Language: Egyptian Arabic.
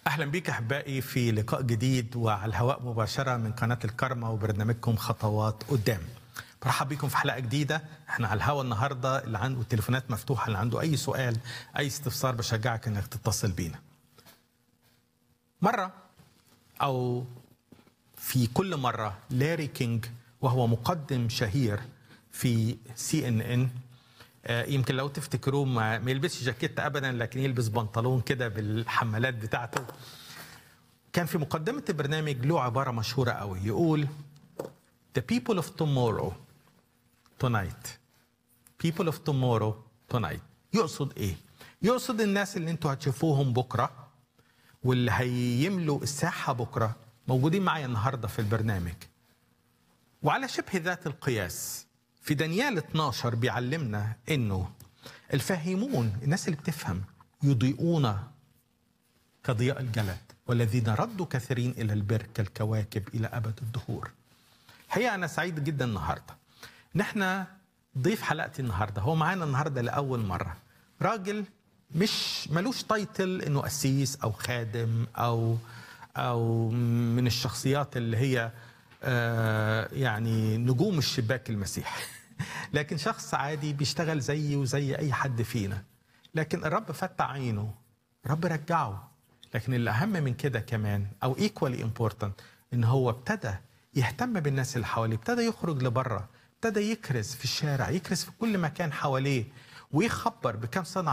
اهلا بيك احبائي في لقاء جديد وعلى الهواء مباشره من قناه الكرمه وبرنامجكم خطوات قدام. برحب بيكم في حلقه جديده احنا على الهواء النهارده اللي عنده التليفونات مفتوحه اللي عنده اي سؤال اي استفسار بشجعك انك تتصل بينا. مره او في كل مره لاري كينج وهو مقدم شهير في سي ان ان يمكن لو تفتكروه ما ما يلبسش جاكيت ابدا لكن يلبس بنطلون كده بالحمالات بتاعته كان في مقدمه البرنامج له عباره مشهوره قوي يقول The people of tomorrow tonight people of tomorrow tonight يقصد ايه؟ يقصد الناس اللي انتوا هتشوفوهم بكره واللي هيملوا الساحه بكره موجودين معايا النهارده في البرنامج وعلى شبه ذات القياس في دانيال 12 بيعلمنا انه الفاهمون الناس اللي بتفهم يضيئون كضياء الجلد والذين ردوا كثيرين الى البر كالكواكب الى ابد الدهور. الحقيقه انا سعيد جدا النهارده ان احنا ضيف حلقتي النهارده هو معانا النهارده لاول مره راجل مش ملوش تايتل انه قسيس او خادم او او من الشخصيات اللي هي آه يعني نجوم الشباك المسيح لكن شخص عادي بيشتغل زيي وزي اي حد فينا لكن الرب فتح عينه الرب رجعه لكن اللي اهم من كده كمان او equally important ان هو ابتدى يهتم بالناس اللي حواليه ابتدى يخرج لبره ابتدى يكرز في الشارع يكرز في كل مكان حواليه ويخبر بكم صنع